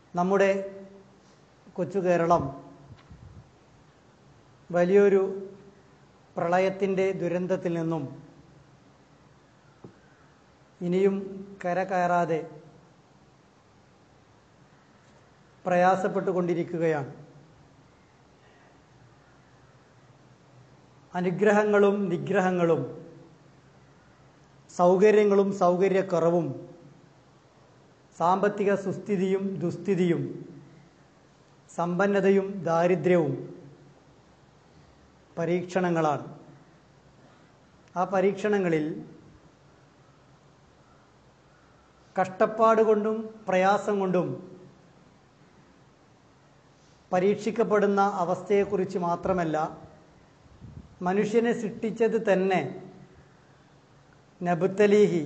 നമ്മുടെ കൊച്ചു കേരളം വലിയൊരു പ്രളയത്തിൻ്റെ ദുരന്തത്തിൽ നിന്നും ഇനിയും കര കയറാതെ പ്രയാസപ്പെട്ടുകൊണ്ടിരിക്കുകയാണ് അനുഗ്രഹങ്ങളും നിഗ്രഹങ്ങളും സൗകര്യങ്ങളും സൗകര്യക്കുറവും സാമ്പത്തിക സുസ്ഥിതിയും ദുസ്ഥിതിയും സമ്പന്നതയും ദാരിദ്ര്യവും പരീക്ഷണങ്ങളാണ് ആ പരീക്ഷണങ്ങളിൽ കഷ്ടപ്പാട് കൊണ്ടും പ്രയാസം കൊണ്ടും പരീക്ഷിക്കപ്പെടുന്ന അവസ്ഥയെക്കുറിച്ച് മാത്രമല്ല മനുഷ്യനെ സൃഷ്ടിച്ചത് തന്നെ നബുത്തലീഹി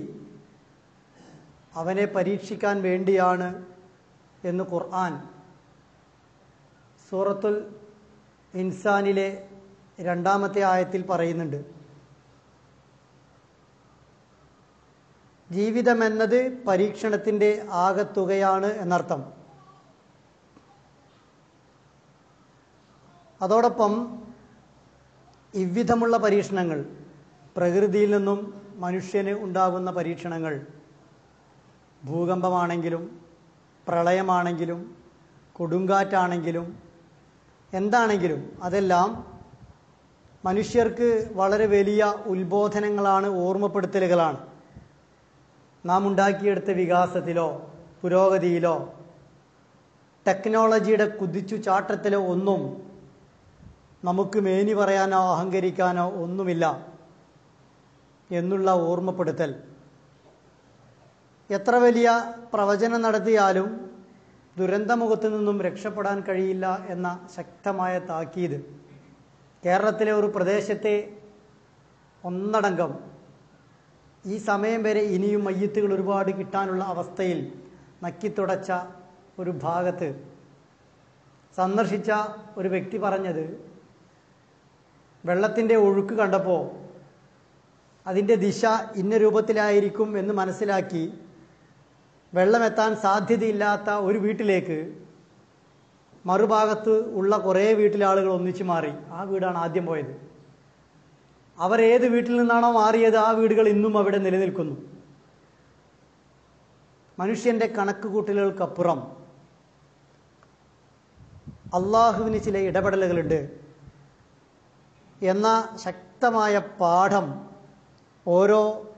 അവനെ പരീക്ഷിക്കാൻ വേണ്ടിയാണ് എന്ന് ഖുർആൻ സൂറത്തുൽ ഇൻസാനിലെ രണ്ടാമത്തെ ആയത്തിൽ പറയുന്നുണ്ട് ജീവിതമെന്നത് പരീക്ഷണത്തിൻ്റെ ആകത്തുകയാണ് എന്നർത്ഥം അതോടൊപ്പം ഇவ்விധമുള്ള പരീക്ഷണങ്ങൾ പ്രകൃതിയിൽ നിന്നും മനുഷ്യന് ഉണ്ടാകുന്ന പരീക്ഷണങ്ങൾ ഭൂകമ്പമാണെങ്കിലും പ്രളയമാണെങ്കിലും കൊടുങ്കാറ്റാണെങ്കിലും എന്താണെങ്കിലും അതെല്ലാം മനുഷ്യർക്ക് വളരെ വലിയ ഉത്ബോധനങ്ങളാണ് ഓർമ്മപ്പെടുത്തലുകളാണ് നാം ഉണ്ടാക്കിയെടുത്ത വികാസത്തിലോ പുരോഗതിയിലോ ടെക്നോളജിയുടെ കുതിച്ചു ചാട്ടത്തിലോ ഒന്നും നമുക്ക് മേനി പറയാനോ അഹങ്കരിക്കാനോ ഒന്നുമില്ല എന്നുള്ള ഓർമ്മപ്പെടുത്തൽ എത്ര വലിയ പ്രവചനം നടത്തിയാലും ദുരന്തമുഖത്തു നിന്നും രക്ഷപ്പെടാൻ കഴിയില്ല എന്ന ശക്തമായ താക്കീത് കേരളത്തിലെ ഒരു പ്രദേശത്തെ ഒന്നടങ്കം ഈ സമയം വരെ ഇനിയും മയ്യത്തുകൾ ഒരുപാട് കിട്ടാനുള്ള അവസ്ഥയിൽ നക്കിത്തുടച്ച ഒരു ഭാഗത്ത് സന്ദർശിച്ച ഒരു വ്യക്തി പറഞ്ഞത് വെള്ളത്തിൻ്റെ ഒഴുക്ക് കണ്ടപ്പോൾ അതിൻ്റെ ദിശ ഇന്ന രൂപത്തിലായിരിക്കും എന്ന് മനസ്സിലാക്കി വെള്ളമെത്താൻ സാധ്യതയില്ലാത്ത ഒരു വീട്ടിലേക്ക് മറുഭാഗത്ത് ഉള്ള കുറേ വീട്ടിലെ ആളുകൾ ഒന്നിച്ചു മാറി ആ വീടാണ് ആദ്യം പോയത് അവരേത് വീട്ടിൽ നിന്നാണോ മാറിയത് ആ വീടുകൾ ഇന്നും അവിടെ നിലനിൽക്കുന്നു മനുഷ്യന്റെ കണക്ക് കൂട്ടലുകൾക്കപ്പുറം അള്ളാഹുവിന് ചില ഇടപെടലുകളുണ്ട് എന്ന ശക്തമായ പാഠം ഓരോ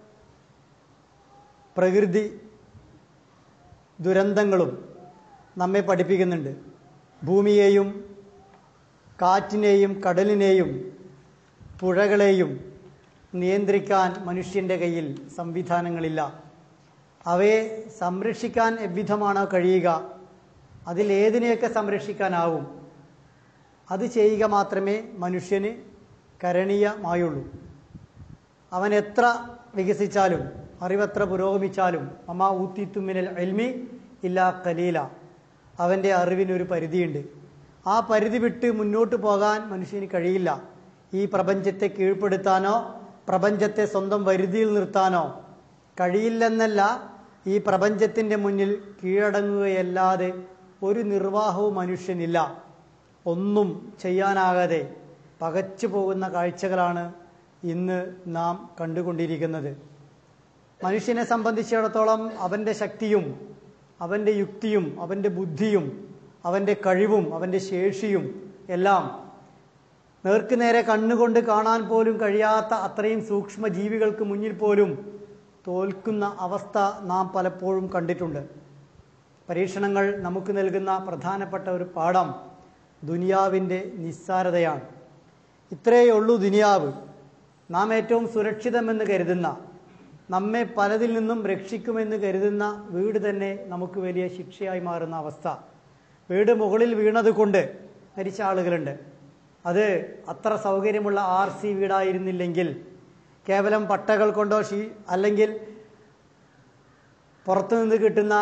പ്രകൃതി ദുരന്തങ്ങളും നമ്മെ പഠിപ്പിക്കുന്നുണ്ട് ഭൂമിയെയും കാറ്റിനെയും കടലിനെയും പുഴകളെയും നിയന്ത്രിക്കാൻ മനുഷ്യൻ്റെ കയ്യിൽ സംവിധാനങ്ങളില്ല അവയെ സംരക്ഷിക്കാൻ എவ்விധമാണോ കഴിയുക അതിലേതിനെയൊക്കെ സംരക്ഷിക്കാനാവും അത് ചെയ്യുക മാത്രമേ മനുഷ്യന് കരണീയമായുള്ളൂ അവൻ എത്ര വികസിച്ചാലും അറിവെത്ര പുരോഗമിച്ചാലും അമ്മ ഊത്തിത്തുമ്മിനൽ എൽമി ഇല്ല കലീല അവൻ്റെ അറിവിനൊരു പരിധിയുണ്ട് ആ പരിധി വിട്ട് മുന്നോട്ട് പോകാൻ മനുഷ്യന് കഴിയില്ല ഈ പ്രപഞ്ചത്തെ കീഴ്പ്പെടുത്താനോ പ്രപഞ്ചത്തെ സ്വന്തം വരുതിയിൽ നിർത്താനോ കഴിയില്ലെന്നല്ല ഈ പ്രപഞ്ചത്തിൻ്റെ മുന്നിൽ കീഴടങ്ങുകയല്ലാതെ ഒരു നിർവാഹവും മനുഷ്യനില്ല ഒന്നും ചെയ്യാനാകാതെ പകച്ചു പോകുന്ന കാഴ്ചകളാണ് ഇന്ന് നാം കണ്ടുകൊണ്ടിരിക്കുന്നത് മനുഷ്യനെ സംബന്ധിച്ചിടത്തോളം അവൻ്റെ ശക്തിയും അവൻ്റെ യുക്തിയും അവൻ്റെ ബുദ്ധിയും അവൻ്റെ കഴിവും അവൻ്റെ ശേഷിയും എല്ലാം നേർക്കുനേരെ കണ്ണുകൊണ്ട് കാണാൻ പോലും കഴിയാത്ത അത്രയും സൂക്ഷ്മ ജീവികൾക്ക് മുന്നിൽ പോലും തോൽക്കുന്ന അവസ്ഥ നാം പലപ്പോഴും കണ്ടിട്ടുണ്ട് പരീക്ഷണങ്ങൾ നമുക്ക് നൽകുന്ന പ്രധാനപ്പെട്ട ഒരു പാഠം ദുനിയാവിൻ്റെ നിസ്സാരതയാണ് ഇത്രയേ ഉള്ളൂ ദുനിയാവ് നാം ഏറ്റവും സുരക്ഷിതമെന്ന് കരുതുന്ന നമ്മെ പലതിൽ നിന്നും രക്ഷിക്കുമെന്ന് കരുതുന്ന വീട് തന്നെ നമുക്ക് വലിയ ശിക്ഷയായി മാറുന്ന അവസ്ഥ വീട് മുകളിൽ വീണത് കൊണ്ട് മരിച്ച ആളുകളുണ്ട് അത് അത്ര സൗകര്യമുള്ള ആർ സി വീടായിരുന്നില്ലെങ്കിൽ കേവലം പട്ടകൾ കൊണ്ടോ ഷീ അല്ലെങ്കിൽ പുറത്തുനിന്ന് കിട്ടുന്ന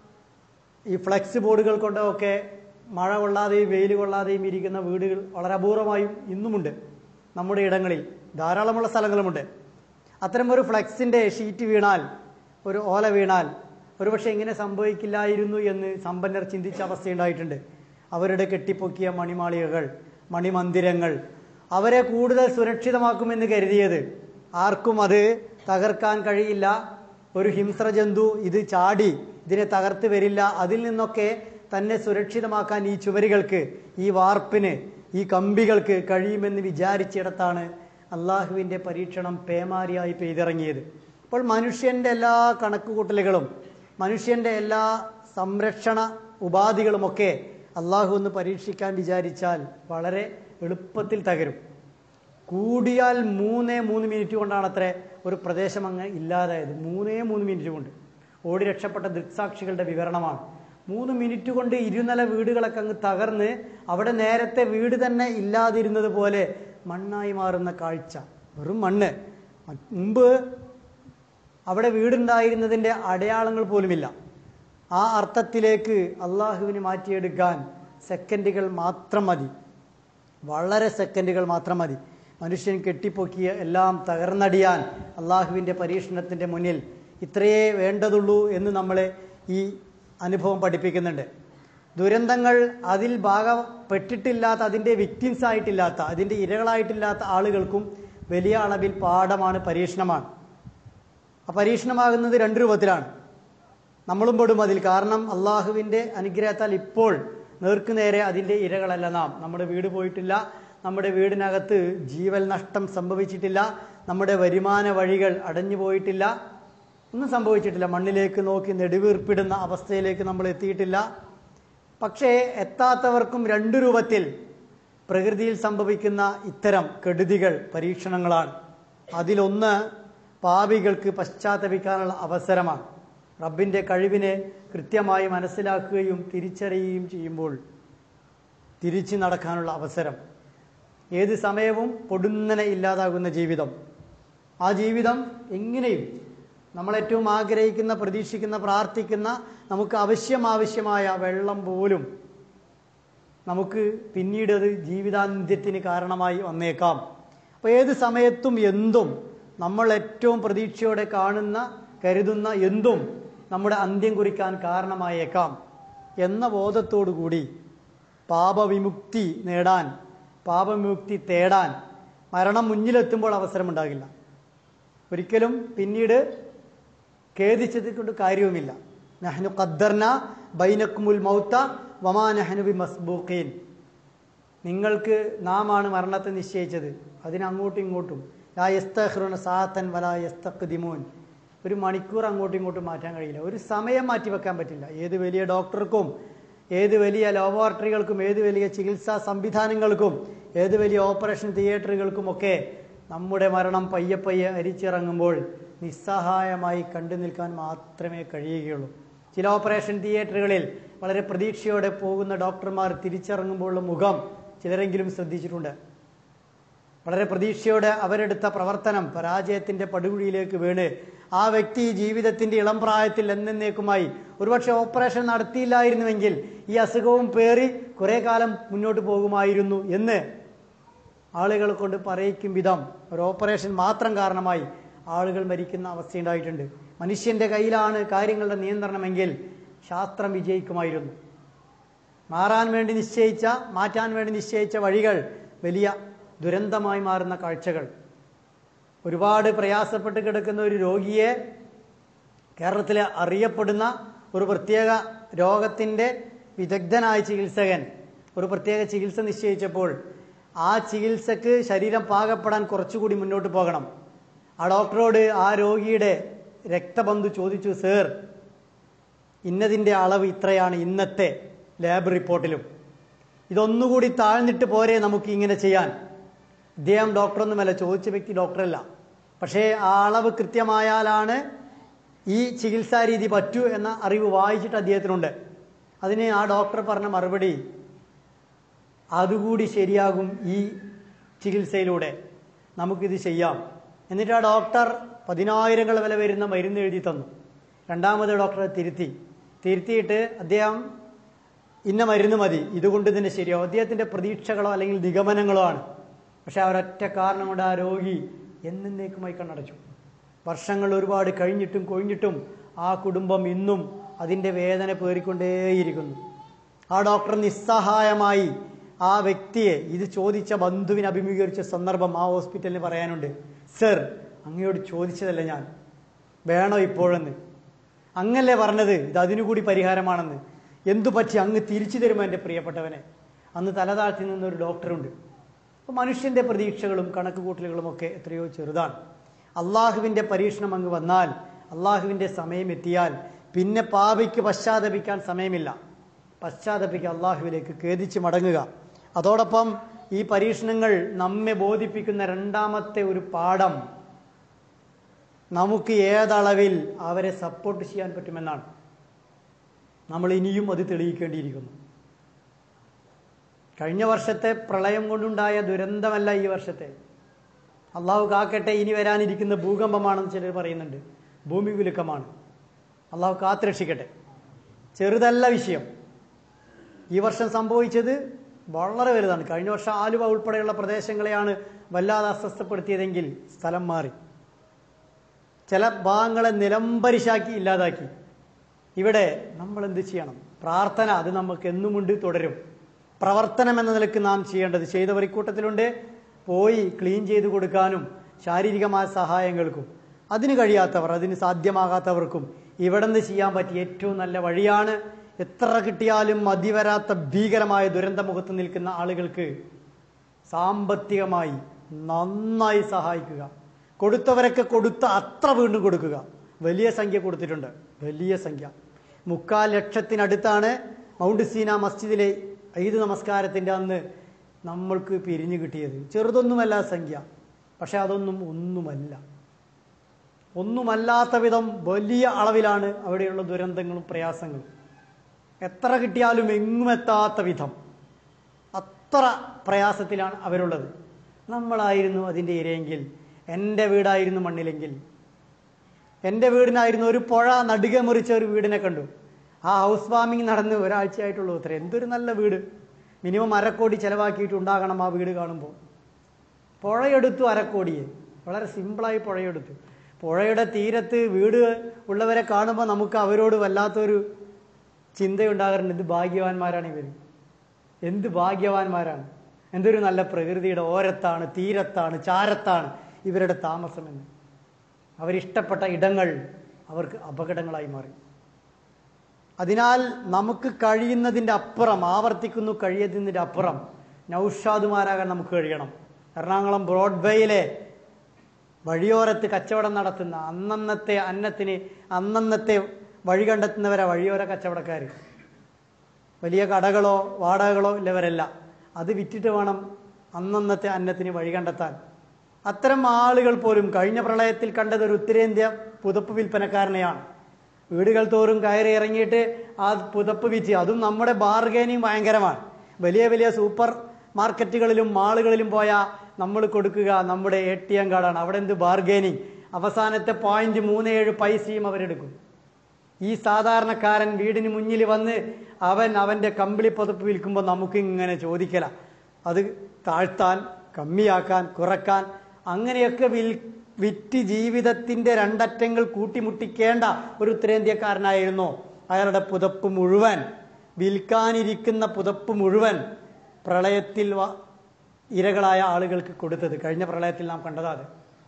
ഈ ഫ്ലെക്സ് ബോർഡുകൾ കൊണ്ടോ ഒക്കെ മഴ കൊള്ളാതെയും വെയിൽ കൊള്ളാതെയും ഇരിക്കുന്ന വീടുകൾ വളരെ അപൂർവമായും ഇന്നുമുണ്ട് നമ്മുടെ ഇടങ്ങളിൽ ധാരാളമുള്ള സ്ഥലങ്ങളുമുണ്ട് അത്തരം ഒരു ഫ്ലെക്സിൻ്റെ ഷീറ്റ് വീണാൽ ഒരു ഓല വീണാൽ ഒരുപക്ഷെ ഇങ്ങനെ സംഭവിക്കില്ലായിരുന്നു എന്ന് സമ്പന്നർ ചിന്തിച്ച അവസ്ഥയുണ്ടായിട്ടുണ്ട് അവരുടെ കെട്ടിപ്പൊക്കിയ മണിമാളികകൾ മണിമന്ദിരങ്ങൾ അവരെ കൂടുതൽ സുരക്ഷിതമാക്കുമെന്ന് കരുതിയത് ആർക്കും അത് തകർക്കാൻ കഴിയില്ല ഒരു ഹിംസ്ര ജന്തു ഇത് ചാടി ഇതിനെ തകർത്ത് വരില്ല അതിൽ നിന്നൊക്കെ തന്നെ സുരക്ഷിതമാക്കാൻ ഈ ചുവരുകൾക്ക് ഈ വാർപ്പിന് ഈ കമ്പികൾക്ക് കഴിയുമെന്ന് വിചാരിച്ചിടത്താണ് അള്ളാഹുവിൻ്റെ പരീക്ഷണം പേമാരിയായി പെയ്തിറങ്ങിയത് അപ്പോൾ മനുഷ്യൻ്റെ എല്ലാ കണക്കുകൂട്ടലുകളും മനുഷ്യൻ്റെ എല്ലാ സംരക്ഷണ ഉപാധികളുമൊക്കെ അള്ളാഹു ഒന്ന് പരീക്ഷിക്കാൻ വിചാരിച്ചാൽ വളരെ എളുപ്പത്തിൽ തകരും കൂടിയാൽ മൂന്നേ മൂന്ന് മിനിറ്റ് കൊണ്ടാണ് അത്ര ഒരു പ്രദേശം അങ്ങ് ഇല്ലാതായത് മൂന്നേ മൂന്ന് മിനിറ്റ് കൊണ്ട് ഓടി രക്ഷപ്പെട്ട ദൃക്സാക്ഷികളുടെ വിവരണമാണ് മൂന്ന് മിനിറ്റ് കൊണ്ട് ഇരുനില വീടുകളൊക്കെ അങ്ങ് തകർന്ന് അവിടെ നേരത്തെ വീട് തന്നെ ഇല്ലാതിരുന്നത് പോലെ മണ്ണായി മാറുന്ന കാഴ്ച വെറും മണ്ണ് മുമ്പ് അവിടെ വീടുണ്ടായിരുന്നതിൻ്റെ അടയാളങ്ങൾ പോലുമില്ല ആ അർത്ഥത്തിലേക്ക് അള്ളാഹുവിന് മാറ്റിയെടുക്കാൻ സെക്കൻഡുകൾ മാത്രം മതി വളരെ സെക്കൻഡുകൾ മാത്രം മതി മനുഷ്യൻ കെട്ടിപ്പൊക്കിയ എല്ലാം തകർന്നടിയാൻ അള്ളാഹുവിൻ്റെ പരീക്ഷണത്തിൻ്റെ മുന്നിൽ ഇത്രയേ വേണ്ടതുള്ളൂ എന്ന് നമ്മളെ ഈ അനുഭവം പഠിപ്പിക്കുന്നുണ്ട് ദുരന്തങ്ങൾ അതിൽ ഭാഗപ്പെട്ടിട്ടില്ലാത്ത അതിൻ്റെ വിക്ടിംസ് ആയിട്ടില്ലാത്ത അതിൻ്റെ ഇരകളായിട്ടില്ലാത്ത ആളുകൾക്കും വലിയ അളവിൽ പാഠമാണ് പരീക്ഷണമാണ് ആ പരീക്ഷണമാകുന്നത് രണ്ട് രൂപത്തിലാണ് നമ്മളും പെടും അതിൽ കാരണം അള്ളാഹുവിൻ്റെ അനുഗ്രഹത്താൽ ഇപ്പോൾ നേർക്കുനേരെ അതിൻ്റെ ഇരകളല്ല നാം നമ്മുടെ വീട് പോയിട്ടില്ല നമ്മുടെ വീടിനകത്ത് ജീവൽ നഷ്ടം സംഭവിച്ചിട്ടില്ല നമ്മുടെ വരുമാന വഴികൾ അടഞ്ഞു പോയിട്ടില്ല ഒന്നും സംഭവിച്ചിട്ടില്ല മണ്ണിലേക്ക് നോക്കി നെടുവീർപ്പിടുന്ന അവസ്ഥയിലേക്ക് നമ്മൾ എത്തിയിട്ടില്ല പക്ഷേ എത്താത്തവർക്കും രണ്ടു രൂപത്തിൽ പ്രകൃതിയിൽ സംഭവിക്കുന്ന ഇത്തരം കെടുതികൾ പരീക്ഷണങ്ങളാണ് അതിലൊന്ന് പാപികൾക്ക് പശ്ചാത്തപിക്കാനുള്ള അവസരമാണ് റബ്ബിൻ്റെ കഴിവിനെ കൃത്യമായി മനസ്സിലാക്കുകയും തിരിച്ചറിയുകയും ചെയ്യുമ്പോൾ തിരിച്ചു നടക്കാനുള്ള അവസരം ഏത് സമയവും പൊടുന്നനെ ഇല്ലാതാകുന്ന ജീവിതം ആ ജീവിതം എങ്ങനെയും നമ്മൾ ഏറ്റവും ആഗ്രഹിക്കുന്ന പ്രതീക്ഷിക്കുന്ന പ്രാർത്ഥിക്കുന്ന നമുക്ക് ആവശ്യം ആവശ്യമായ വെള്ളം പോലും നമുക്ക് പിന്നീട് അത് ജീവിതാന്ത്യത്തിന് കാരണമായി വന്നേക്കാം അപ്പോൾ ഏത് സമയത്തും എന്തും നമ്മൾ ഏറ്റവും പ്രതീക്ഷയോടെ കാണുന്ന കരുതുന്ന എന്തും നമ്മുടെ അന്ത്യം കുറിക്കാൻ കാരണമായേക്കാം എന്ന ബോധത്തോടു കൂടി പാപവിമുക്തി നേടാൻ പാപവിമുക്തി തേടാൻ മരണം മുന്നിലെത്തുമ്പോൾ അവസരമുണ്ടാകില്ല ഒരിക്കലും പിന്നീട് ഖേദിച്ചത് കൊണ്ട് കാര്യവുമില്ല നഹ്നു ഖദ്ദർന ബൈനക്കുമുൽ മൗത്ത വമാ നഹ്നു ബി മസ്ബൂഖീൻ നിങ്ങൾക്ക് നാമാണ് മരണത്തെ നിശ്ചയിച്ചത് അതിന് അങ്ങോട്ടും ഇങ്ങോട്ടും ലാ യസ്തഹ്റുന സാത്തൻ വലാ യസ്തഖ്ദിമൂൻ ഒരു മണിക്കൂർ അങ്ങോട്ടും ഇങ്ങോട്ടും മാറ്റാൻ കഴിയില്ല ഒരു സമയം മാറ്റി വെക്കാൻ പറ്റില്ല ഏത് വലിയ ഡോക്ടർക്കും ഏത് വലിയ ലബോറട്ടറികൾക്കും ഏത് വലിയ ചികിത്സാ സംവിധാനങ്ങൾക്കും ഏത് വലിയ ഓപ്പറേഷൻ തിയേറ്ററുകൾക്കും ഒക്കെ നമ്മുടെ മരണം പയ്യെ പയ്യെ അരിച്ചിറങ്ങുമ്പോൾ നിസ്സഹായമായി കണ്ടു നിൽക്കാൻ മാത്രമേ കഴിയുകയുള്ളൂ ചില ഓപ്പറേഷൻ തിയേറ്ററുകളിൽ വളരെ പ്രതീക്ഷയോടെ പോകുന്ന ഡോക്ടർമാർ തിരിച്ചിറങ്ങുമ്പോഴുള്ള മുഖം ചിലരെങ്കിലും ശ്രദ്ധിച്ചിട്ടുണ്ട് വളരെ പ്രതീക്ഷയോടെ അവരെടുത്ത പ്രവർത്തനം പരാജയത്തിന്റെ പടുകുഴിയിലേക്ക് വീണ് ആ വ്യക്തി ജീവിതത്തിന്റെ ഇളം പ്രായത്തിൽ എന്നേക്കുമായി ഒരുപക്ഷെ ഓപ്പറേഷൻ നടത്തിയില്ലായിരുന്നുവെങ്കിൽ ഈ അസുഖവും പേറി കുറെ കാലം മുന്നോട്ട് പോകുമായിരുന്നു എന്ന് ആളുകൾ കൊണ്ട് പറയിക്കും വിധം ഒരു ഓപ്പറേഷൻ മാത്രം കാരണമായി ആളുകൾ മരിക്കുന്ന അവസ്ഥയുണ്ടായിട്ടുണ്ട് മനുഷ്യന്റെ കയ്യിലാണ് കാര്യങ്ങളുടെ നിയന്ത്രണമെങ്കിൽ ശാസ്ത്രം വിജയിക്കുമായിരുന്നു മാറാൻ വേണ്ടി നിശ്ചയിച്ച മാറ്റാൻ വേണ്ടി നിശ്ചയിച്ച വഴികൾ വലിയ ദുരന്തമായി മാറുന്ന കാഴ്ചകൾ ഒരുപാട് പ്രയാസപ്പെട്ട് കിടക്കുന്ന ഒരു രോഗിയെ കേരളത്തിലെ അറിയപ്പെടുന്ന ഒരു പ്രത്യേക രോഗത്തിൻ്റെ വിദഗ്ധനായ ചികിത്സകൻ ഒരു പ്രത്യേക ചികിത്സ നിശ്ചയിച്ചപ്പോൾ ആ ചികിത്സക്ക് ശരീരം പാകപ്പെടാൻ കുറച്ചുകൂടി മുന്നോട്ട് പോകണം ആ ഡോക്ടറോട് ആ രോഗിയുടെ രക്തബന്ധു ചോദിച്ചു സേർ ഇന്നതിൻ്റെ അളവ് ഇത്രയാണ് ഇന്നത്തെ ലാബ് റിപ്പോർട്ടിലും ഇതൊന്നുകൂടി താഴ്ന്നിട്ട് പോരെ നമുക്ക് ഇങ്ങനെ ചെയ്യാൻ ഇദ്ദേഹം ഡോക്ടറൊന്നുമല്ല ചോദിച്ച വ്യക്തി ഡോക്ടറല്ല പക്ഷേ ആ അളവ് കൃത്യമായാലാണ് ഈ ചികിത്സാ രീതി പറ്റൂ എന്ന അറിവ് വായിച്ചിട്ട് അദ്ദേഹത്തിനുണ്ട് അതിന് ആ ഡോക്ടർ പറഞ്ഞ മറുപടി അതുകൂടി ശരിയാകും ഈ ചികിത്സയിലൂടെ നമുക്കിത് ചെയ്യാം എന്നിട്ട് ആ ഡോക്ടർ പതിനായിരങ്ങൾ വില വരുന്ന മരുന്ന് എഴുതി തന്നു രണ്ടാമത് ഡോക്ടറെ തിരുത്തി തിരുത്തിയിട്ട് അദ്ദേഹം ഇന്ന മരുന്ന് മതി ഇതുകൊണ്ട് തന്നെ ശരിയാവും അദ്ദേഹത്തിൻ്റെ പ്രതീക്ഷകളോ അല്ലെങ്കിൽ നിഗമനങ്ങളോ ആണ് പക്ഷെ ആ ഒരൊറ്റ കാരണം കൊണ്ട് ആ രോഗി എന്നേക്കുമായി കണ്ണടച്ചു വർഷങ്ങൾ ഒരുപാട് കഴിഞ്ഞിട്ടും കൊഴിഞ്ഞിട്ടും ആ കുടുംബം ഇന്നും അതിൻ്റെ വേദന പേറിക്കൊണ്ടേയിരിക്കുന്നു ആ ഡോക്ടർ നിസ്സഹായമായി ആ വ്യക്തിയെ ഇത് ചോദിച്ച ബന്ധുവിനെ അഭിമുഖീകരിച്ച സന്ദർഭം ആ ഹോസ്പിറ്റലിന് പറയാനുണ്ട് സർ അങ്ങയോട് ചോദിച്ചതല്ല ഞാൻ വേണോ ഇപ്പോഴെന്ന് അങ്ങല്ലേ പറഞ്ഞത് ഇത് അതിനുകൂടി പരിഹാരമാണെന്ന് എന്തു പറ്റി അങ്ങ് തിരിച്ചു തരുമോ എൻ്റെ പ്രിയപ്പെട്ടവനെ അന്ന് തലതാഴ്ത്തി നിന്നൊരു ഡോക്ടറുണ്ട് അപ്പോൾ മനുഷ്യൻ്റെ പ്രതീക്ഷകളും കണക്കുകൂട്ടലുകളും ഒക്കെ എത്രയോ ചെറുതാണ് അള്ളാഹുവിൻ്റെ പരീക്ഷണം അങ്ങ് വന്നാൽ അള്ളാഹുവിൻ്റെ സമയം എത്തിയാൽ പിന്നെ പാപിക്ക് പശ്ചാത്തപിക്കാൻ സമയമില്ല പശ്ചാത്തപിക്കുക അള്ളാഹുവിലേക്ക് ഖേദിച്ച് മടങ്ങുക അതോടൊപ്പം ഈ പരീക്ഷണങ്ങൾ നമ്മെ ബോധിപ്പിക്കുന്ന രണ്ടാമത്തെ ഒരു പാഠം നമുക്ക് ഏതളവിൽ അവരെ സപ്പോർട്ട് ചെയ്യാൻ പറ്റുമെന്നാണ് നമ്മൾ ഇനിയും അത് തെളിയിക്കേണ്ടിയിരിക്കുന്നു കഴിഞ്ഞ വർഷത്തെ പ്രളയം കൊണ്ടുണ്ടായ ദുരന്തമല്ല ഈ വർഷത്തെ അള്ളാഹു കാക്കട്ടെ ഇനി വരാനിരിക്കുന്ന ഭൂകമ്പമാണെന്ന് ചിലർ പറയുന്നുണ്ട് ഭൂമി കുലുക്കമാണ് അള്ളാഹു കാത്തുരക്ഷിക്കട്ടെ ചെറുതല്ല വിഷയം ഈ വർഷം സംഭവിച്ചത് വളരെ വലുതാണ് കഴിഞ്ഞ വർഷം ആലുവ ഉൾപ്പെടെയുള്ള പ്രദേശങ്ങളെയാണ് വല്ലാതെ അസ്വസ്ഥപ്പെടുത്തിയതെങ്കിൽ സ്ഥലം മാറി ചില ഭാഗങ്ങളെ നിലംപരിശാക്കി ഇല്ലാതാക്കി ഇവിടെ നമ്മൾ എന്ത് ചെയ്യണം പ്രാർത്ഥന അത് നമുക്ക് എന്നുമുണ്ട് തുടരും പ്രവർത്തനം എന്ന നിലക്ക് നാം ചെയ്യേണ്ടത് ചെയ്തവർ ഇക്കൂട്ടത്തിലുണ്ട് പോയി ക്ലീൻ ചെയ്ത് കൊടുക്കാനും ശാരീരികമായ സഹായങ്ങൾക്കും അതിന് കഴിയാത്തവർ അതിന് സാധ്യമാകാത്തവർക്കും ഇവിടെ നിന്ന് ചെയ്യാൻ പറ്റിയ ഏറ്റവും നല്ല വഴിയാണ് എത്ര കിട്ടിയാലും മതിവരാത്ത ഭീകരമായ ദുരന്തമുഖത്ത് നിൽക്കുന്ന ആളുകൾക്ക് സാമ്പത്തികമായി നന്നായി സഹായിക്കുക കൊടുത്തവരൊക്കെ കൊടുത്ത അത്ര വീണ്ടും കൊടുക്കുക വലിയ സംഖ്യ കൊടുത്തിട്ടുണ്ട് വലിയ സംഖ്യ മുക്കാൽ ലക്ഷത്തിനടുത്താണ് മൗണ്ട് സീന മസ്ജിദിലെ ഈദ് നമസ്കാരത്തിൻ്റെ അന്ന് നമ്മൾക്ക് പിരിഞ്ഞു കിട്ടിയത് ചെറുതൊന്നുമല്ല സംഖ്യ പക്ഷെ അതൊന്നും ഒന്നുമല്ല ഒന്നുമല്ലാത്ത വിധം വലിയ അളവിലാണ് അവിടെയുള്ള ദുരന്തങ്ങളും പ്രയാസങ്ങളും എത്ര കിട്ടിയാലും എങ്ങും എത്താത്ത വിധം അത്ര പ്രയാസത്തിലാണ് അവരുള്ളത് നമ്മളായിരുന്നു അതിൻ്റെ ഇരയെങ്കിൽ എൻ്റെ വീടായിരുന്നു മണ്ണിലെങ്കിൽ എൻ്റെ വീടിനായിരുന്നു ഒരു പുഴ നടുക മുറിച്ച ഒരു വീടിനെ കണ്ടു ആ ഹൗസ് വാമിങ് നടന്ന് ഒരാഴ്ചയായിട്ടുള്ളൂ അത്ര എന്തൊരു നല്ല വീട് മിനിമം അരക്കോടി ചിലവാക്കിയിട്ട് ഉണ്ടാകണം ആ വീട് കാണുമ്പോൾ പുഴയെടുത്തു അരക്കോടിയെ വളരെ സിമ്പിളായി പുഴയെടുത്തു പുഴയുടെ തീരത്ത് വീട് ഉള്ളവരെ കാണുമ്പോൾ നമുക്ക് അവരോട് വല്ലാത്തൊരു ചിന്തയുണ്ടാകാറുണ്ട് എന്ത് ഭാഗ്യവാന്മാരാണ് ഇവർ എന്ത് ഭാഗ്യവാന്മാരാണ് എന്തൊരു നല്ല പ്രകൃതിയുടെ ഓരത്താണ് തീരത്താണ് ചാരത്താണ് ഇവരുടെ താമസമെന്ന് അവരിഷ്ടപ്പെട്ട ഇടങ്ങൾ അവർക്ക് അപകടങ്ങളായി മാറി അതിനാൽ നമുക്ക് കഴിയുന്നതിൻ്റെ അപ്പുറം ആവർത്തിക്കുന്നു കഴിയുന്നതിൻ്റെ അപ്പുറം നൗഷാദുമാരാകാൻ നമുക്ക് കഴിയണം എറണാകുളം ബ്രോഡ്വേയിലെ വഴിയോരത്ത് കച്ചവടം നടത്തുന്ന അന്നന്നത്തെ അന്നത്തിന് അന്നന്നത്തെ വഴി കണ്ടെത്തുന്നവരാ വഴിയോര കച്ചവടക്കാർ വലിയ കടകളോ വാടകകളോ ഇല്ലവരല്ല അത് വിറ്റിട്ട് വേണം അന്നന്നത്തെ അന്നത്തിന് വഴി കണ്ടെത്താൻ അത്തരം ആളുകൾ പോലും കഴിഞ്ഞ പ്രളയത്തിൽ കണ്ടത് ഒരു ഉത്തരേന്ത്യ പുതപ്പ് വിൽപ്പനക്കാരനെയാണ് വീടുകൾ തോറും കയറി ഇറങ്ങിയിട്ട് ആ പുതപ്പ് വിറ്റ് അതും നമ്മുടെ ബാർഗൈനിങ് ഭയങ്കരമാണ് വലിയ വലിയ സൂപ്പർ മാർക്കറ്റുകളിലും മാളുകളിലും പോയാൽ നമ്മൾ കൊടുക്കുക നമ്മുടെ എ ടി എം കാർഡാണ് അവിടെ എന്ത് ബാർഗൈനിങ് അവസാനത്തെ പോയിന്റ് മൂന്ന് ഏഴ് പൈസയും അവരെടുക്കും ഈ സാധാരണക്കാരൻ വീടിന് മുന്നിൽ വന്ന് അവൻ അവൻ്റെ കമ്പിളി പുതപ്പ് വിൽക്കുമ്പോൾ നമുക്ക് ഇങ്ങനെ ചോദിക്കല അത് താഴ്ത്താൻ കമ്മിയാക്കാൻ കുറക്കാൻ അങ്ങനെയൊക്കെ വിൽ വിറ്റ് ജീവിതത്തിൻ്റെ രണ്ടറ്റങ്ങൾ കൂട്ടിമുട്ടിക്കേണ്ട ഒരു ഉത്തരേന്ത്യക്കാരനായിരുന്നു അയാളുടെ പുതപ്പ് മുഴുവൻ വിൽക്കാനിരിക്കുന്ന പുതപ്പ് മുഴുവൻ പ്രളയത്തിൽ വ- ഇരകളായ ആളുകൾക്ക് കൊടുത്തത് കഴിഞ്ഞ പ്രളയത്തിൽ നാം കണ്ടതാണ്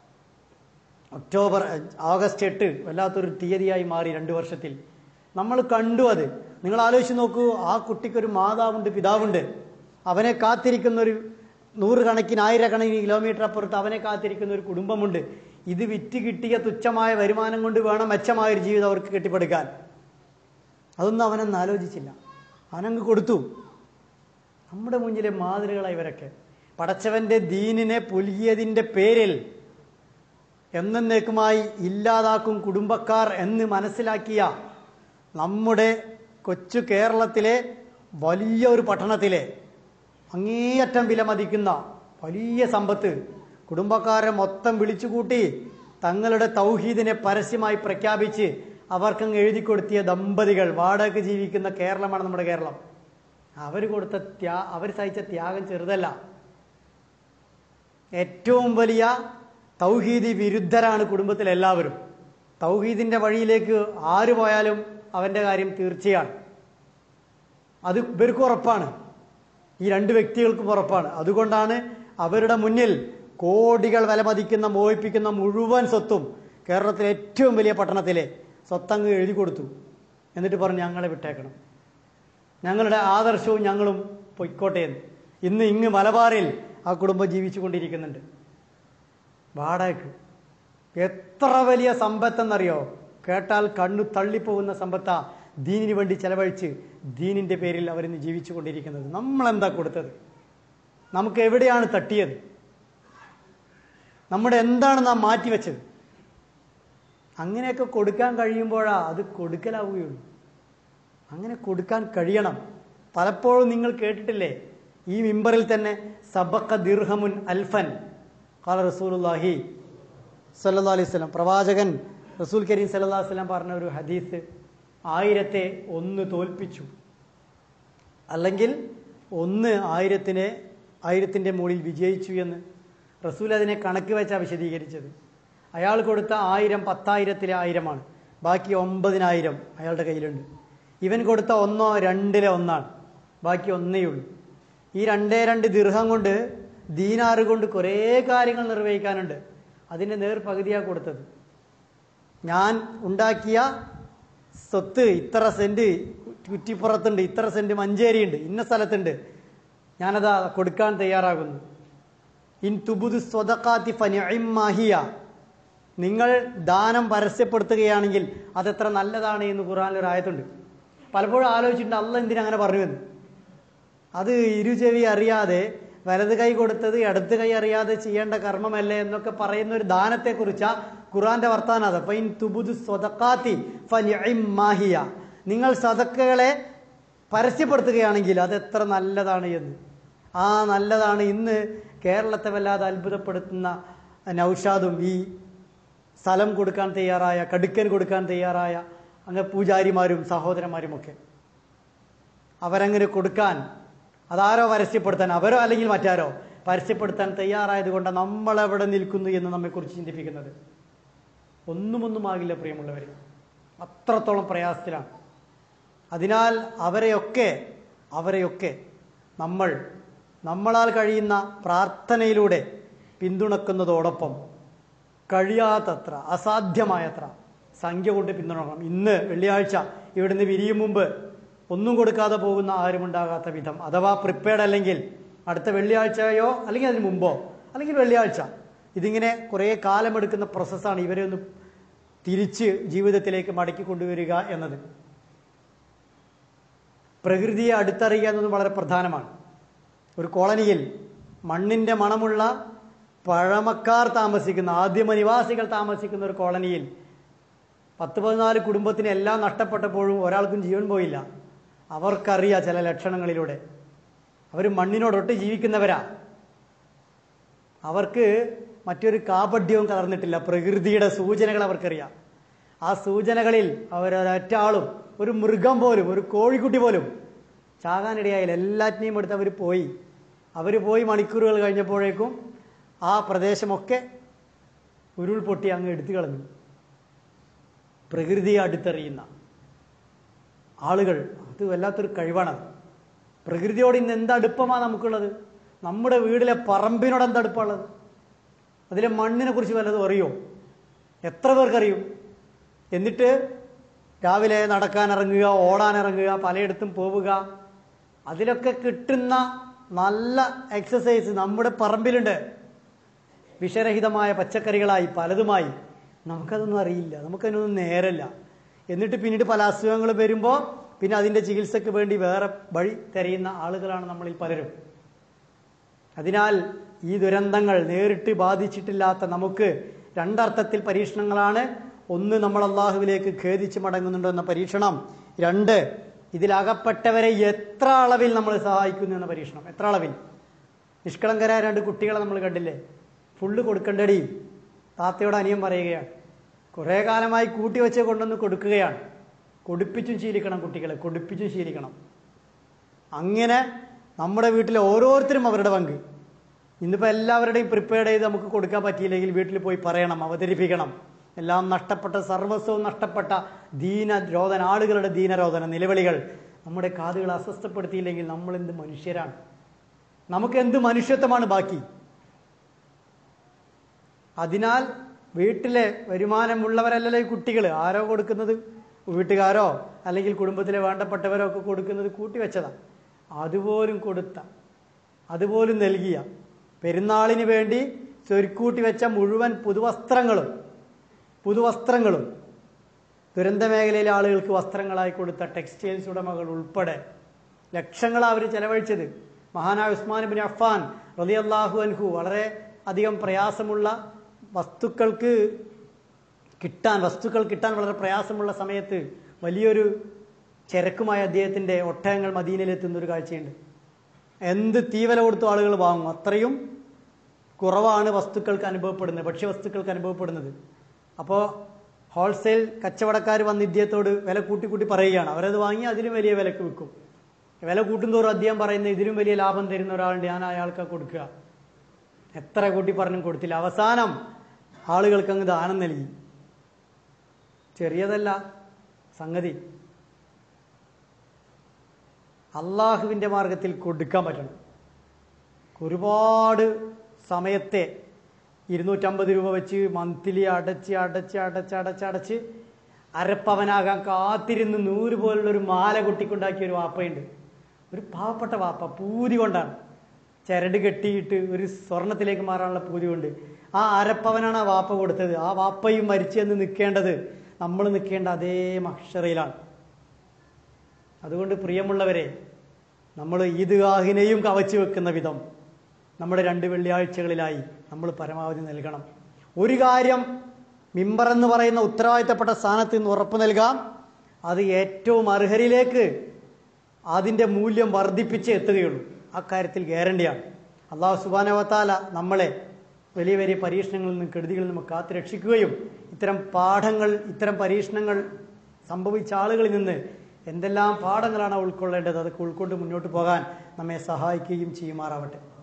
ഒക്ടോബർ അഹ്, ആഗസ്റ്റ് എട്ട് വല്ലാത്തൊരു തീയതിയായി മാറി രണ്ട് വർഷത്തിൽ നമ്മൾ കണ്ടു അത് നിങ്ങൾ ആലോചിച്ച് നോക്കൂ ആ കുട്ടിക്കൊരു മാതാവുണ്ട് പിതാവുണ്ട് അവനെ കാത്തിരിക്കുന്ന ഒരു നൂറുകണക്കിന് ആയിരക്കണക്കിന് കിലോമീറ്റർ അപ്പുറത്ത് അവനെ കാത്തിരിക്കുന്ന ഒരു കുടുംബമുണ്ട് ഇത് വിറ്റ് കിട്ടിയ തുച്ഛമായ വരുമാനം കൊണ്ട് വേണം മെച്ചമായ ഒരു ജീവിതം അവർക്ക് കെട്ടിപ്പടുക്കാൻ അതൊന്നും അവനൊന്നും ആലോചിച്ചില്ല അവനങ്ങ് കൊടുത്തു നമ്മുടെ മുന്നിലെ മാതൃകളായി ഇവരൊക്കെ പടച്ചവന്റെ ദീനിനെ പുലിയതിൻ്റെ പേരിൽ എന്നേക്കുമായി ഇല്ലാതാക്കും കുടുംബക്കാർ എന്ന് മനസ്സിലാക്കിയ നമ്മുടെ കൊച്ചു കേരളത്തിലെ വലിയ ഒരു പട്ടണത്തിലെ അങ്ങേയറ്റം വിലമതിക്കുന്ന വലിയ സമ്പത്ത് കുടുംബക്കാരെ മൊത്തം വിളിച്ചുകൂട്ടി തങ്ങളുടെ തൗഹീദിനെ പരസ്യമായി പ്രഖ്യാപിച്ച് അവർക്കങ്ങ് എഴുതി കൊടുത്തിയ ദമ്പതികൾ വാടക ജീവിക്കുന്ന കേരളമാണ് നമ്മുടെ കേരളം അവർ കൊടുത്ത ത്യാ അവർ സഹിച്ച ത്യാഗം ചെറുതല്ല ഏറ്റവും വലിയ തൗഹീദി വിരുദ്ധരാണ് കുടുംബത്തിലെല്ലാവരും തൗഹീദിന്റെ വഴിയിലേക്ക് ആര് പോയാലും അവന്റെ കാര്യം തീർച്ചയാണ് അത് ഇവർക്ക് ഉറപ്പാണ് ഈ രണ്ട് വ്യക്തികൾക്കും ഉറപ്പാണ് അതുകൊണ്ടാണ് അവരുടെ മുന്നിൽ കോടികൾ വിലമതിക്കുന്ന മോഹിപ്പിക്കുന്ന മുഴുവൻ സ്വത്തും കേരളത്തിലെ ഏറ്റവും വലിയ പട്ടണത്തിലെ സ്വത്തങ്ങ് എഴുതി കൊടുത്തു എന്നിട്ട് പറഞ്ഞു ഞങ്ങളെ വിട്ടേക്കണം ഞങ്ങളുടെ ആദർശവും ഞങ്ങളും പൊയ്ക്കോട്ടെ എന്ന് ഇന്ന് ഇങ്ങ് മലബാറിൽ ആ കുടുംബം ജീവിച്ചു കൊണ്ടിരിക്കുന്നുണ്ട് വാടകയ്ക്ക് എത്ര വലിയ സമ്പത്തെന്നറിയോ കേട്ടാൽ കണ്ണു തള്ളിപ്പോകുന്ന സമ്പത്താ ദീനിന് വേണ്ടി ചെലവഴിച്ച് ദീനിന്റെ പേരിൽ അവരിന്ന് ജീവിച്ചു കൊണ്ടിരിക്കുന്നത് നമ്മളെന്താ കൊടുത്തത് നമുക്ക് എവിടെയാണ് തട്ടിയത് നമ്മുടെ എന്താണ് നാം മാറ്റിവെച്ചത് അങ്ങനെയൊക്കെ കൊടുക്കാൻ കഴിയുമ്പോഴാ അത് കൊടുക്കലാവുകയുള്ളൂ അങ്ങനെ കൊടുക്കാൻ കഴിയണം പലപ്പോഴും നിങ്ങൾ കേട്ടിട്ടില്ലേ ഈ മിമ്പറിൽ തന്നെ സബക്ക ദിർഹമുൻ അൽഫൻ കാല റസൂലുല്ലാഹി സല്ലാ അലൈഹി സ്വലം പ്രവാചകൻ റസൂൽ കരീം സല്ലാ വസ്ലം പറഞ്ഞ ഒരു ഹദീസ് ആയിരത്തെ ഒന്ന് തോൽപ്പിച്ചു അല്ലെങ്കിൽ ഒന്ന് ആയിരത്തിനെ ആയിരത്തിൻ്റെ മുകളിൽ വിജയിച്ചു എന്ന് റസൂൽ അതിനെ കണക്ക് വെച്ചാണ് വിശദീകരിച്ചത് അയാൾ കൊടുത്ത ആയിരം പത്തായിരത്തിലെ ആയിരമാണ് ബാക്കി ഒമ്പതിനായിരം അയാളുടെ കയ്യിലുണ്ട് ഇവൻ കൊടുത്ത ഒന്നോ രണ്ടിലെ ഒന്നാണ് ബാക്കി ഒന്നേ ഉള്ളൂ ഈ രണ്ടേ രണ്ട് ദീർഘം കൊണ്ട് ദീനാറ് കൊണ്ട് കുറേ കാര്യങ്ങൾ നിർവഹിക്കാനുണ്ട് അതിൻ്റെ നേർ പകുതിയാണ് കൊടുത്തത് ഞാൻ ഉണ്ടാക്കിയ സ്വത്ത് ഇത്ര സെന്റ് കുറ്റിപ്പുറത്തുണ്ട് ഇത്ര സെന്റ് മഞ്ചേരിയുണ്ട് ഇന്ന സ്ഥലത്തുണ്ട് ഞാനതാ കൊടുക്കാൻ തയ്യാറാകുന്നു ഇൻ തുബുദ് സ്വതക്കാത്തി ഫനിമാഹിയ നിങ്ങൾ ദാനം പരസ്യപ്പെടുത്തുകയാണെങ്കിൽ അതെത്ര നല്ലതാണ് എന്ന് ഖുറാനിലൊരു ആയത്തുണ്ട് പലപ്പോഴും ആലോചിച്ചിട്ടുണ്ട് അല്ല എന്തിനാ അങ്ങനെ പറഞ്ഞു എന്ന് അത് ഇരുചെവി അറിയാതെ വലത് കൈ കൊടുത്തത് ഇടത് കൈ അറിയാതെ ചെയ്യേണ്ട കർമ്മമല്ലേ എന്നൊക്കെ പറയുന്ന ഒരു ദാനത്തെക്കുറിച്ചാ ഖുറാന്റെ വർത്താനം അത് ഫൈൻ തുബുദ് സ്വതക്കാത്തി ഫനിമാഹിയ നിങ്ങൾ സതക്കകളെ പരസ്യപ്പെടുത്തുകയാണെങ്കിൽ അത് എത്ര നല്ലതാണ് എന്ന് ആ നല്ലതാണ് ഇന്ന് കേരളത്തെ വല്ലാതെ അത്ഭുതപ്പെടുത്തുന്ന നൌഷാദും ഈ സ്ഥലം കൊടുക്കാൻ തയ്യാറായ കടുക്കൻ കൊടുക്കാൻ തയ്യാറായ അങ്ങ് പൂജാരിമാരും സഹോദരന്മാരുമൊക്കെ അവരങ്ങനെ കൊടുക്കാൻ അതാരോ പരസ്യപ്പെടുത്താൻ അവരോ അല്ലെങ്കിൽ മറ്റാരോ പരസ്യപ്പെടുത്താൻ തയ്യാറായത് കൊണ്ട് നമ്മൾ എവിടെ നിൽക്കുന്നു എന്ന് നമ്മെക്കുറിച്ച് ചിന്തിപ്പിക്കുന്നത് ഒന്നും ഒന്നും ആകില്ല പ്രിയമുള്ളവർ അത്രത്തോളം പ്രയാസത്തിലാണ് അതിനാൽ അവരെയൊക്കെ അവരെയൊക്കെ നമ്മൾ നമ്മളാൽ കഴിയുന്ന പ്രാർത്ഥനയിലൂടെ പിന്തുണക്കുന്നതോടൊപ്പം കഴിയാത്തത്ര അസാധ്യമായത്ര സംഖ്യ കൊണ്ട് പിന്തുണക്കണം ഇന്ന് വെള്ളിയാഴ്ച ഇവിടുന്ന് വിരിയും മുമ്പ് ഒന്നും കൊടുക്കാതെ പോകുന്ന ആരുമുണ്ടാകാത്ത വിധം അഥവാ പ്രിപ്പയർഡ് അല്ലെങ്കിൽ അടുത്ത വെള്ളിയാഴ്ചയോ അല്ലെങ്കിൽ അതിന് മുമ്പോ അല്ലെങ്കിൽ വെള്ളിയാഴ്ച ഇതിങ്ങനെ കുറേ കാലമെടുക്കുന്ന പ്രോസസ്സാണ് ഇവരെ ഒന്ന് തിരിച്ച് ജീവിതത്തിലേക്ക് മടക്കി കൊണ്ടുവരിക എന്നത് പ്രകൃതിയെ അടുത്തറിയുക എന്നതും വളരെ പ്രധാനമാണ് ഒരു കോളനിയിൽ മണ്ണിൻ്റെ മണമുള്ള പഴമക്കാർ താമസിക്കുന്ന ആദ്യമ നിവാസികൾ താമസിക്കുന്ന ഒരു കോളനിയിൽ പത്ത് പതിനാല് കുടുംബത്തിന് എല്ലാം നഷ്ടപ്പെട്ടപ്പോഴും ഒരാൾക്കും ജീവൻ പോയില്ല അവർക്കറിയാം ചില ലക്ഷണങ്ങളിലൂടെ അവർ മണ്ണിനോടൊട്ട് ജീവിക്കുന്നവരാ അവർക്ക് മറ്റൊരു കാപഡ്യവും കലർന്നിട്ടില്ല പ്രകൃതിയുടെ സൂചനകൾ അവർക്കറിയാം ആ സൂചനകളിൽ അവരൊരൊറ്റ ആളും ഒരു മൃഗം പോലും ഒരു കോഴിക്കുട്ടി പോലും ചാകാനിടയായില്ല എല്ലാറ്റിനെയും എടുത്ത് അവർ പോയി അവർ പോയി മണിക്കൂറുകൾ കഴിഞ്ഞപ്പോഴേക്കും ആ പ്രദേശമൊക്കെ ഉരുൾപൊട്ടി അങ്ങ് എടുത്തു കളഞ്ഞു പ്രകൃതിയെ അടുത്തറിയുന്ന ആളുകൾ അത് വല്ലാത്തൊരു കഴിവാണത് പ്രകൃതിയോട് ഇന്ന് എന്ത് അടുപ്പമാണ് നമുക്കുള്ളത് നമ്മുടെ വീട്ടിലെ പറമ്പിനോട് എന്ത് അടുപ്പമുള്ളത് അതിലെ മണ്ണിനെ കുറിച്ച് വല്ലതും അറിയോ എത്ര പേർക്കറിയും എന്നിട്ട് രാവിലെ നടക്കാൻ ഇറങ്ങുക ഓടാൻ ഇറങ്ങുക പലയിടത്തും പോവുക അതിലൊക്കെ കിട്ടുന്ന നല്ല എക്സസൈസ് നമ്മുടെ പറമ്പിലുണ്ട് വിഷരഹിതമായ പച്ചക്കറികളായി പലതുമായി നമുക്കതൊന്നും അറിയില്ല നമുക്കതിനൊന്നും നേരല്ല എന്നിട്ട് പിന്നീട് പല അസുഖങ്ങൾ വരുമ്പോൾ പിന്നെ അതിൻ്റെ ചികിത്സയ്ക്ക് വേണ്ടി വേറെ വഴി തിരയുന്ന ആളുകളാണ് നമ്മളിൽ പലരും അതിനാൽ ഈ ദുരന്തങ്ങൾ നേരിട്ട് ബാധിച്ചിട്ടില്ലാത്ത നമുക്ക് രണ്ടർത്ഥത്തിൽ പരീക്ഷണങ്ങളാണ് ഒന്ന് നമ്മൾ അള്ളാഹുവിലേക്ക് ഖേദിച്ച് മടങ്ങുന്നുണ്ടോ എന്ന പരീക്ഷണം രണ്ട് ഇതിലകപ്പെട്ടവരെ എത്ര അളവിൽ നമ്മൾ സഹായിക്കുന്നു എന്ന പരീക്ഷണം എത്ര അളവിൽ നിഷ്കളങ്കരായ രണ്ട് കുട്ടികളെ നമ്മൾ കണ്ടില്ലേ ഫുള്ള് കൊടുക്കണ്ടടി താത്തയോട് അനിയൻ പറയുകയാണ് കുറേ കാലമായി കൂട്ടി വെച്ച് കൊണ്ടുവന്ന് കൊടുക്കുകയാണ് കൊടുപ്പിച്ചും ശീലിക്കണം കുട്ടികളെ കൊടുപ്പിച്ചും ശീലിക്കണം അങ്ങനെ നമ്മുടെ വീട്ടിലെ ഓരോരുത്തരും അവരുടെ പങ്ക് ഇന്നിപ്പോൾ എല്ലാവരുടെയും പ്രിപ്പയർഡ് ചെയ്ത് നമുക്ക് കൊടുക്കാൻ പറ്റിയില്ലെങ്കിൽ വീട്ടിൽ പോയി പറയണം അവതരിപ്പിക്കണം എല്ലാം നഷ്ടപ്പെട്ട സർവസ്വവും നഷ്ടപ്പെട്ട ദീനരോധന ആളുകളുടെ ദീനരോധന നിലവിളികൾ നമ്മുടെ കാതുകൾ അസ്വസ്ഥപ്പെടുത്തിയില്ലെങ്കിൽ നമ്മൾ എന്ത് മനുഷ്യരാണ് നമുക്ക് എന്ത് മനുഷ്യത്വമാണ് ബാക്കി അതിനാൽ വീട്ടിലെ വരുമാനമുള്ളവരല്ലല്ലോ ഈ കുട്ടികൾ ആരോ കൊടുക്കുന്നത് വീട്ടുകാരോ അല്ലെങ്കിൽ കുടുംബത്തിലെ വേണ്ടപ്പെട്ടവരോ ഒക്കെ കൊടുക്കുന്നത് കൂട്ടിവെച്ചതാണ് അതുപോലും കൊടുത്ത അതുപോലും നൽകിയ പെരുന്നാളിന് വേണ്ടി ചൊരുക്കൂട്ടി വെച്ച മുഴുവൻ പുതുവസ്ത്രങ്ങളും പുതുവസ്ത്രങ്ങളും ദുരന്ത മേഖലയിലെ ആളുകൾക്ക് വസ്ത്രങ്ങളായി കൊടുത്ത ടെക്സ്റ്റൈൽസ് ഉടമകൾ ഉൾപ്പെടെ ലക്ഷങ്ങളാണ് അവർ ചെലവഴിച്ചത് മഹാനായ ഉസ്മാൻ ബിൻ അഫ്ഫാൻ റളിയല്ലാഹു അൻഹു വളരെ അധികം പ്രയാസമുള്ള വസ്തുക്കൾക്ക് കിട്ടാൻ വസ്തുക്കൾ കിട്ടാൻ വളരെ പ്രയാസമുള്ള സമയത്ത് വലിയൊരു ചരക്കുമായി അദ്ദേഹത്തിൻ്റെ ഒട്ടകങ്ങൾ മദീനയിലെത്തുന്ന ഒരു കാഴ്ചയുണ്ട് എന്ത് തീവല കൊടുത്തു ആളുകൾ വാങ്ങും അത്രയും കുറവാണ് വസ്തുക്കൾക്ക് അനുഭവപ്പെടുന്നത് ഭക്ഷ്യവസ്തുക്കൾക്ക് അനുഭവപ്പെടുന്നത് അപ്പോൾ ഹോൾസെയിൽ കച്ചവടക്കാർ വന്ന് ഇദ്ദേഹത്തോട് വില കൂട്ടി കൂട്ടി പറയുകയാണ് അവരത് വാങ്ങി അതിലും വലിയ വിലക്ക് വിൽക്കും വില കൂട്ടുന്തോറും അദ്ദേഹം പറയുന്നത് ഇതിലും വലിയ ലാഭം തരുന്ന ഒരാളുണ്ട് ഞാൻ അയാൾക്ക് കൊടുക്കുക എത്ര കൂട്ടി പറഞ്ഞും കൊടുത്തില്ല അവസാനം ആളുകൾക്ക് അങ്ങ് ദാനം നൽകി ചെറിയതല്ല സംഗതി അള്ളാഹുവിൻ്റെ മാർഗത്തിൽ കൊടുക്കാൻ പറ്റണം ഒരുപാട് സമയത്തെ ഇരുന്നൂറ്റമ്പത് രൂപ വെച്ച് മന്ത്ലി അടച്ച് അടച്ച് അടച്ച് അടച്ച് അടച്ച് അരപ്പവനാകാൻ കാത്തിരുന്ന് നൂറ് പോലുള്ള ഒരു മാല കൊട്ടിക്കൊണ്ടാക്കിയ ഒരു വാപ്പയുണ്ട് ഒരു പാവപ്പെട്ട വാപ്പ പൂതി കൊണ്ടാണ് ചരട് കെട്ടിയിട്ട് ഒരു സ്വർണത്തിലേക്ക് മാറാനുള്ള പൂതി കൊണ്ട് ആ അരപ്പവനാണ് ആ വാപ്പ കൊടുത്തത് ആ വാപ്പയും മരിച്ചെന്ന് നിൽക്കേണ്ടത് നമ്മൾ നിൽക്കേണ്ട അതേ മക്ഷറയിലാണ് അതുകൊണ്ട് പ്രിയമുള്ളവരെ നമ്മൾ ഈദ്ഗാഹിനെയും കവച്ചു വെക്കുന്ന വിധം നമ്മുടെ രണ്ട് വെള്ളിയാഴ്ചകളിലായി നമ്മൾ പരമാവധി നൽകണം ഒരു കാര്യം മിമ്പർ എന്ന് പറയുന്ന ഉത്തരവാദിത്തപ്പെട്ട സ്ഥാനത്ത് നിന്ന് ഉറപ്പ് നൽകാം അത് ഏറ്റവും അർഹരിലേക്ക് അതിൻ്റെ മൂല്യം വർദ്ധിപ്പിച്ച് എത്തുകയുള്ളൂ അക്കാര്യത്തിൽ ഗ്യാരണ്ടിയാണ് അള്ളാഹു സുബാനവത്താല നമ്മളെ വലിയ വലിയ പരീക്ഷണങ്ങളിൽ നിന്നും കെടുതികളിൽ നിന്നും കാത്തു രക്ഷിക്കുകയും ഇത്തരം പാഠങ്ങൾ ഇത്തരം പരീക്ഷണങ്ങൾ സംഭവിച്ച ആളുകളിൽ നിന്ന് എന്തെല്ലാം പാഠങ്ങളാണ് ഉൾക്കൊള്ളേണ്ടത് അതൊക്കെ ഉൾക്കൊണ്ട് മുന്നോട്ട് പോകാൻ നമ്മെ സഹായിക്കുകയും ചെയ്യുമാറാവട്ടെ